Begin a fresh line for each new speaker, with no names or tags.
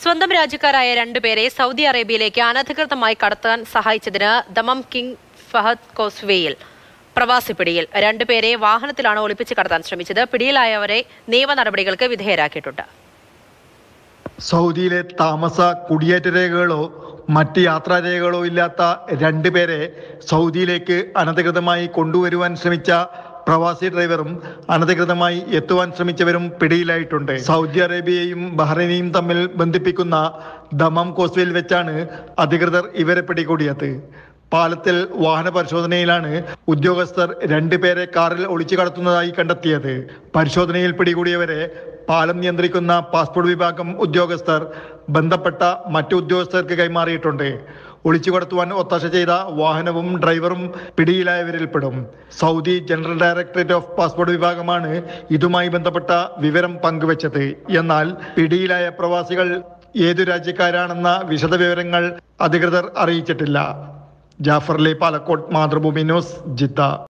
സ്വന്തം രാജ്യക്കാരായ രണ്ടുപേരെ സൗദി അറേബ്യയിലേക്ക് അനധികൃതമായി കടത്താൻ സഹായിച്ചതിന് ദമം കിങ് ഫഹദ് കോസ്വേയിൽ പ്രവാസി പിടിയിൽ രണ്ടുപേരെ വാഹനത്തിലാണ് ഒളിപ്പിച്ച് കടത്താൻ ശ്രമിച്ചത് പിടിയിലായവരെ നിയമ നടപടികൾക്ക് വിധേയരാക്കിയിട്ടുണ്ട്
സൗദിയിലെ താമസ കുടിയേറ്റ രേഖകളോ മറ്റ് യാത്രാരേഖകളോ ഇല്ലാത്ത രണ്ടുപേരെ സൗദിയിലേക്ക് അനധികൃതമായി കൊണ്ടുവരുവാൻ ശ്രമിച്ച പ്രവാസി ഡ്രൈവറും അനധികൃതമായി എത്തുവാൻ ശ്രമിച്ചവരും പിടിയിലായിട്ടുണ്ട് സൗദി അറേബ്യയെയും ബഹ്റൈനെയും തമ്മിൽ ബന്ധിപ്പിക്കുന്ന ദമം കോസ്വേയിൽ വെച്ചാണ് അധികൃതർ ഇവരെ പിടികൂടിയത് പാലത്തിൽ വാഹന പരിശോധനയിലാണ് ഉദ്യോഗസ്ഥർ രണ്ടുപേരെ കാറിൽ ഒളിച്ചു കടത്തുന്നതായി കണ്ടെത്തിയത് പരിശോധനയിൽ പിടികൂടിയവരെ പാലം നിയന്ത്രിക്കുന്ന പാസ്പോർട്ട് വിഭാഗം ഉദ്യോഗസ്ഥർ ബന്ധപ്പെട്ട മറ്റു ഉദ്യോഗസ്ഥർക്ക് കൈമാറിയിട്ടുണ്ട് ഒളിച്ചു കടത്തുവാൻ ഒത്താശ ചെയ്ത വാഹനവും ഡ്രൈവറും പിടിയിലായവരിൽപ്പെടും Saudi general directorate of passport വിഭാഗമാണ് ഇതുമായി ബന്ധപ്പെട്ട വിവരം പങ്കുവച്ചത് എന്നാൽ പിടിയിലായ പ്രവാസികൾ ഏതു രാജ്യക്കാരാണെന്ന വിശദവിവരങ്ങൾ അധികൃതർ അറിയിച്ചിട്ടില്ല ജാഫർലി പാലക്കോട്ട് മാതൃഭൂമി ന്യൂസ് ജിദ്ദ